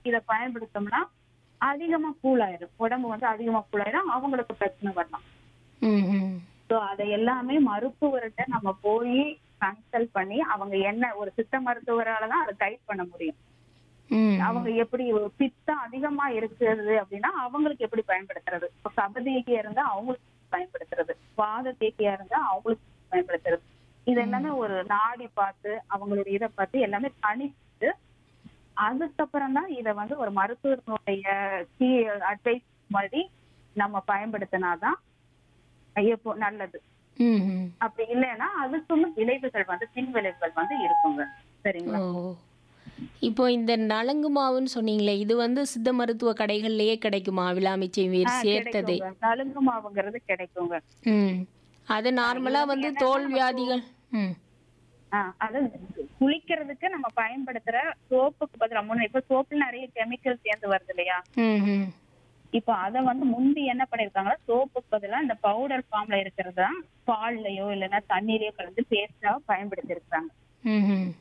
இத பயன்படுத்தோம்னா அதிகமா கூலாயிரும் உடம்பு வந்து அதிகமா கூலாயிரும் அவங்களுக்கு பிரச்சனை வரலாம் ம் ம் சோ அதை எல்லாமே மருத்துவர்கிட்ட நம்ம போய் கன்சல்ட் பண்ணி அவங்க என்ன ஒரு சித்த மருத்துவரால தான் அதை கைட் பண்ண முடியும் ம் அவங்க எப்படி ஒரு பித்தம் அதிகமா இருக்கிறது அப்படின்னா அவங்களுக்கு எப்படி பயன்படுத்துறது இப்ப கபதேக்கியா இருந்தா அவங்களுக்கு பயன்படுத்துறது வாத தேக்கியா இருந்தா அவங்களுக்கு பயன்படுத்துறது இது எல்லாமே ஒரு நாடி பார்த்து அவங்களுடைய இதை பார்த்து எல்லாமே தனித்து அதுக்கப்புறம் தான் இதை வந்து ஒரு மருத்துவர்களுடைய அட்வைஸ் மாதிரி நம்ம பயன்படுத்தினாதான் எப்போ நல்லது ம் ம் அப்படி இல்லைன்னா அதுக்கும் விளைவுகள் வந்து பின் விளைவுகள் வந்து இருக்குங்க சரிங்களா ஓ இப்போ இந்த நலங்கு மாவுன்னு சொன்னீங்களே இது வந்து சித்த மருத்துவ கடைகள்லயே கிடைக்குமா விழாமிச்சை வேர் ஆ, சேர்த்ததே கிடைக்குங்க. நலுங்கு மாவுங்கிறது கிடைக்குங்க ம் அது நார்மலா வந்து தோல் வியாதிகள் ம் ஆ, அது குளிக்கிறதுக்கு நம்ம பயன்படுத்துற சோப்புக்கு பதிலா முன்ன இப்ப சோப்புல நிறைய கெமிக்கல் சேர்ந்து வருது இல்லையா ம் ம் இப்ப அத வந்து முந்தி என்ன பண்ணிருக்காங்கன்னா சோப்புக்கு பதிலா இந்த பவுடர் ஃபார்ம்ல இருக்கிறதா பால்லயோ இல்லைன்னா தண்ணீரையோ கலந்து பேஸ்டா பயன்படுத்தி இருக்காங்க ம் ம்